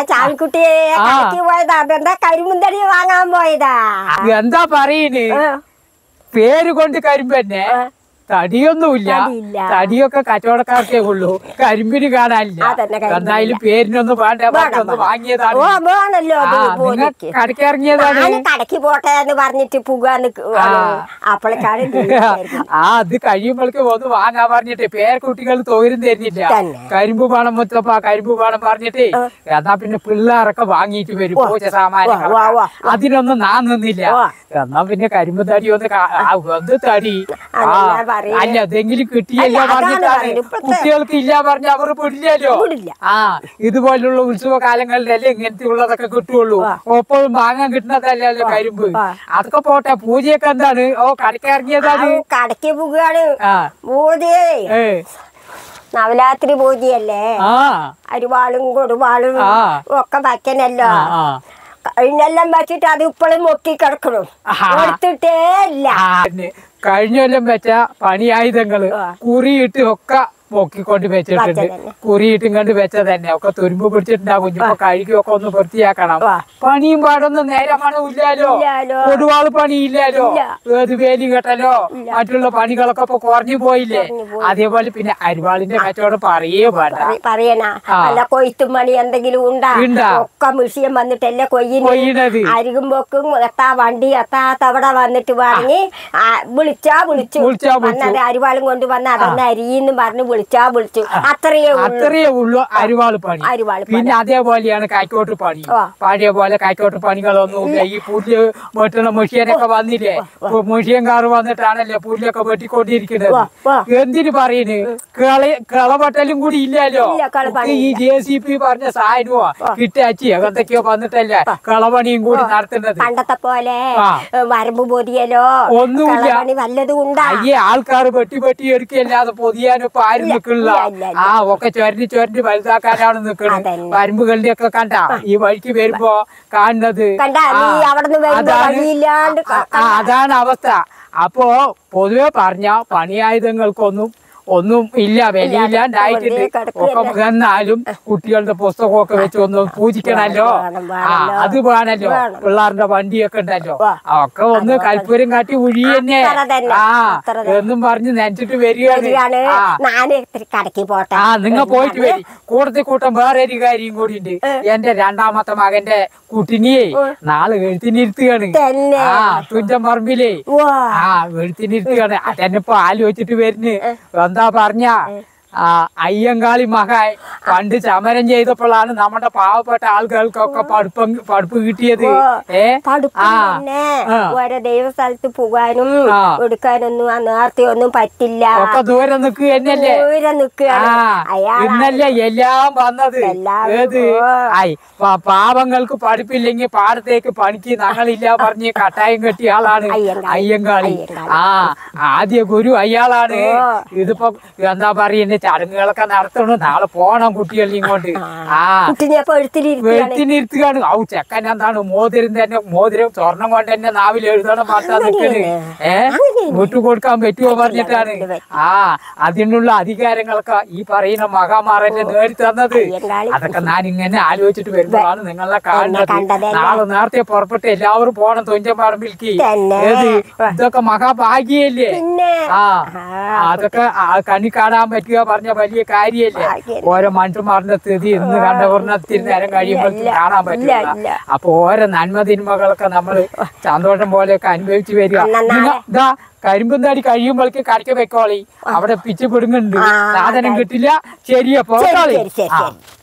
ചാവിക്കുട്ടിയെ ആ. കടക്കി പോയതാ അതെന്താ കരിമുന്തടി വാങ്ങാൻ പോയതാ എന്താ പറയുന്നേ ആ. പേര് കൊണ്ട് കരിമ്പന്നെ ആ. തടിയൊന്നുമില്ല തടിയില്ല. തടിയൊക്കെ കച്ചവടക്കാർക്കേ ഉള്ളൂ കരിമ്പിന് കാണാനില്ല അതന്നെ കരിമ്പിനില്ല. എന്തായാലും പേരിനൊന്നും വേണ്ട വേണം, പറഞ്ഞൊന്ന് വേണം. വാങ്ങിയതാണ് ഓ വേണല്ലോ അത് ആ, നിങ്ങൾ പോലിക്ക്. കടക്കിറങ്ങിയതാണ് ഞാന് കടക്കി പോട്ടെ എന്ന് പറഞ്ഞിട്ട് പുകാന്ന് ആ. അപ്പോഴേക്കാണ് ആ അത് കഴിയുമ്പോഴേക്ക് ഒന്ന് വാങ്ങാൻ പറഞ്ഞിട്ട് പേരക്കുട്ടികൾ തൊഴിലും തരുന്നില്ല തന്നെ. കരിമ്പ് വേണം മുത്തപ്പ കരിമ്പ് വേണം പറഞ്ഞിട്ട് എന്നാ പിന്നെ പിള്ളേരൊക്കെ വാങ്ങിയിട്ട് വരും വാ. പൂജ സാമാനങ്ങൾ വാ, വാ, വാ. അതിനൊന്നും നാ നിന്നില്ല വാ. എന്നാ പിന്നെ കരിമ്പ് തടി ഒന്ന് കാ- ആ, എന്ത് തടി ആ, അതെന്നാ പറയുന്നേ? അല്ല എന്തെങ്കിലും കിട്ടിയല്ല അല്ല, അതാണ് പറഞ്ഞിട്ടാണ് പറയുന്നത്. ഇപ്പത്തെ- കുട്ടികൾക്ക് ഇല്ല പറഞ്ഞ അവർ വിടില്ലല്ലോ വിടില്ല. ആ ഇതുപോലുള്ള ഉത്സവ കാലങ്ങളിലല്ലേ ഇങ്ങനത്തെ ഉള്ളതൊക്കെ കിട്ടുള്ളൂ വാ. എപ്പോഴും വാങ്ങാൻ കിട്ടുന്നതല്ലല്ലോ കരിമ്പ് വാ. അതൊക്കെ പോട്ടെ പൂജയൊക്കെ എന്താണ് ഓ കടക്കിറങ്ങിയതാണ് കടക്കി പുകയാണ് ആ ബോധിയേ ഏ നവരാത്രി ബോധിയല്ലേ ആ അരിവാളും കൊടുവാളും ആ. ഒക്കെ വയ്ക്കണല്ലോ ആ, ആ. കഴിഞ്ഞെല്ലാം വെച്ചിട്ട് അത് ഇപ്പോഴും മുക്കി കിടക്കണം ആഹാ. കൊടുത്തിട്ടേ ഇല്ല ആ, പിന്നെ കഴിഞ്ഞ കൊല്ലം വെച്ച പണിയായുധങ്ങള് ആ. കുറിയിട്ട് ഒക്കെ പൊക്കിക്കൊണ്ട് വെച്ചിട്ടുണ്ട് വെച്ചതന്നെ. കുറിയിട്ടും കണ്ട് വെച്ചത് തന്നെ ഒക്കെ തുരുമ്പ് പിടിച്ചിട്ടുണ്ടാകും ഇപ്പൊ കഴുകിയൊക്കെ ഒന്ന് വൃത്തിയാക്കണം ആ. പണിയും പാടൊന്നും നേരെ മണം ഇല്ലാലോ ഇല്ലാലോ. കൊടുവാള് പണി ഇല്ലാലോ ഇല്ല. ഏത് വേലി കെട്ടലോ മറ്റുള്ള പണികളൊക്കെ ഇപ്പൊ കുറഞ്ഞു പോയില്ലേ കുറഞ്ഞു പോയി. അതേപോലെ പിന്നെ അരിവാളിന്റെ കച്ചവടം പറയേ വേണ്ട പറ- പറയണ ആ. വല്ല കൊയ്ത്തും മണി എന്തെങ്കിലും ഉണ്ടാ ഉണ്ടാ. ഒക്കെ മിഷിയം വന്നിട്ടല്ലേ കൊയ്യിന് കൊയ്യണത്. അരികും പൊക്കും എത്താ വണ്ടി എത്താ തവട വന്നിട്ട് വാങ്ങി ആ, വിളിച്ചാ വിളിച്ചു വിളിച്ചാ വിളിച്ചു. വന്നത് അരിവാളും കൊണ്ട് വന്ന് അതൊന്ന് അരിയെന്ന് പറഞ്ഞ് വിളിച്ചാ വിളിച്ചു അത്രയേ ഉള്ളൂ അത്രയേ ഉള്ളൂ അരിവാള് പണി അരിവാള് പണി. പിന്നെ അതേപോലെയാണ് കാറ്റോട്ട് പണി ആ. പഴയ പോലെ കാറ്റോട്ട് പണികളൊന്നുമില്ല ഈ പുല്ല് വെട്ടുന്ന മെഷീനൊക്കെ വന്നില്ലേ മെഷീൻകാർ വന്നിട്ടാണല്ലേ പുല്ലൊക്കെ വെട്ടിക്കൊണ്ടിരിക്കുന്നത് വാ, വാ. എന്തിനു പറയുന്നു കിള കിളവട്ടലും കൂടി ഇല്ലല്ലോ ഇല്ല, കളപണി ഈ ജെ സി പി പറഞ്ഞ സാധനമോ കിട്ടാച്ചി എന്തൊക്കെയോ വന്നിട്ടല്ലേ കളപണിയും കൂടി നടത്തുന്നത് പണ്ടത്തെ പോലെ ആ. ഏ, വരമ്പ് പൊതിയലോ ഒന്നുമില്ല. കളപണി വല്ലതും ഉണ്ടാ അയ്യേ ആൾക്കാർ വെട്ടി വെട്ടി എടുക്കല്ലാതെ പൊതിയാനും ഇപ്പൊ ആരും ഇല്ല, നിൽക്കില്ല ഇല്ല, ഇല്ല, ആ ഒക്കെ ചൊരഞ്ഞ് ചൊരഞ്ഞ് വലുതാക്കാനാണ് നിൽക്കുന്നത് അതന്നെ. വരമ്പുകളുടെ ഒക്കെ കണ്ട ഈ വഴിക്ക് വരുമ്പോ കാണുന്നത് കണ്ടാ? നീ ആ, അവിടുന്ന് വരുമ്പോ അതാണ്- വഴിയില്ലാണ്ട് ക- ആ, അതാണ് അവസ്ഥ അപ്പോ പൊതുവെ പറഞ്ഞ പണിയായുധങ്ങൾക്കൊന്നും ഒന്നും ഇല്ല വിലയില്ലാണ്ടായിട്ടുണ്ട് വെറുതെ കിടക്കുകയല്ലേ. ഒക്കെ എന്നാലും കുട്ടികളുടെ പുസ്തകമൊക്കെ വെച്ച് ഒന്ന് പൂജിക്കണല്ലോ വേണം, ആ വേണമല്ലോ. അത് വേണല്ലോ വേണം. പിള്ളേരുടെ വണ്ടിയൊക്കെ ഉണ്ടല്ലോ വാ. ഒക്കെ ഒന്ന് കൽപ്പൂരം കാട്ടി ഉഴി തന്നെ അത്ര തന്നെ, ആ അത്ര തന്നെ. എന്നും പറഞ്ഞ് നനച്ചിട്ട് വരികയാണ് വരികയാണ് ആ ഞാന് ഇത്തിരി കടക്കി പോട്ടെ ആ നിങ്ങൾ പോയിട്ട് വരി കൂട്ടത്തിൽ കൂട്ടം വേറെ ഒരു കാര്യം കൂടി ഉണ്ട് എന്റെ രണ്ടാമത്തെ മകന്റെ കുട്ടിനിയെ നാളെ എഴുത്തിനിരുത്തുകയാണ് തന്നെ. ആ തുഞ്ചൻ പറമ്പിലേ വാ. ആ എഴുത്തിനിരുത്തുകയാണ് അതെന്നിപ്പോ ആലോചിച്ചിട്ട് വരുന്ന് എന്താ പറഞ്ഞ ആ അയ്യങ്കാളി മഹായ് പണ്ട് സമരം ചെയ്തപ്പോഴാണ് നമ്മുടെ പാവപ്പെട്ട ആളുകൾക്കൊക്കെ പഠിപ്പ് പഠിപ്പ് കിട്ടിയത് ഏ പഠിപ്പ് ആ തന്നെ ആ. ഓരോ ദൈവസ്ഥലത്ത് പോകാനും ആ. എടുക്കാനൊന്നും ആ നേരത്തെ ഒന്നും പറ്റില്ല ഒക്കെ ദൂരെ നിൽക്കുക തന്നെയല്ലേ ദൂരെ നിൽക്കുകയാണ് ആ അയാൾ ഇന്നല്ലേ എല്ലാം വന്നത് എല്ലാം ഏത് ഓ. ആയി പ- പാവങ്ങൾക്ക് പഠിപ്പില്ലെങ്കിൽ പാടത്തേക്ക് പണിക്ക് ഞങ്ങളില്ല പറഞ്ഞ് കട്ടായം കെട്ടിയ ആളാണ് അയ്യങ്കാളി. അയ്യങ്കാളി അയ്യങ്കാളി. ആ ആദ്യ ഗുരു അയാളാണ് ഓ. ഇതിപ്പോ എന്താ പറയുന്നത് ചടങ്ങുകളൊക്കെ നടത്തണം നാളെ പോണം കുട്ടികൾ ഇങ്ങോട്ട് ആ കുട്ടിനെ അപ്പൊ എഴുത്തിലിരിക്കുകയാണ് വെളുത്തിനിരുത്തുകയാണ് ഔ ചെക്കൻ എന്താണ് മോതിരം തന്നെ മോതിരം സ്വർണം കൊണ്ട് തന്നെ നാവിൽ എഴുതണം മാറ്റാൻ നിൽക്കണ് ഏ വിട്ടു കൊടുക്കാൻ പറ്റുമോ പറഞ്ഞിട്ടാണ് ആ അതിനുള്ള അധികാരങ്ങളൊക്കെ ഈ പറയുന്ന മഹാമാറന്നെ നേടി തന്നത് അയ്യങ്കാളി. അതൊക്കെ ഞാൻ ഇങ്ങനെ ആലോചിച്ചിട്ട് വരുമ്പോഴാണ് നിങ്ങളെ കാണുന്നത് കണ്ടതല്ലേ? നാളെ നേരത്തെ പുറപ്പെട്ട് എല്ലാവരും പോണം തുഞ്ചൻ പറമ്പിലേക്ക് തന്നെ. ഏത് ഇതൊക്കെ മഹാഭാഗ്യല്ലേ പിന്നെ ആ ആ, അതൊക്കെ ആ കണ്ണി കാണാൻ പറ്റുക പറഞ്ഞ വലിയ കാര്യല്ലേ ഭാഗ്യം. ഓരോ മനുഷ്യന്മാരുടെ സ്ഥിതി ഇന്ന് കണ്ടവറിന് ഇത്തിരി നേരം കഴിയുമ്പോൾ ഇല്ല, കാണാൻ ഇല്ല, പറ്റില്ല ഇല്ല. അപ്പൊ ഓരോ നന്മ തിന്മകളൊക്കെ നമ്മൾ സന്തോഷം പോലെയൊക്കെ അനുഭവിച്ചു വരിക അന്നാ നിങ്ങ- ദാ കരിമ്പുന്താടി കഴിയുമ്പോഴേക്ക് കടക്ക് വെക്കോളി അവിടെ പിച്ച് പിടുങ്ങുന്നുണ്ട് ആ, സാധനം കിട്ടില്ല ശരിയപ്പോ ശരി ശരി ശരി ശരി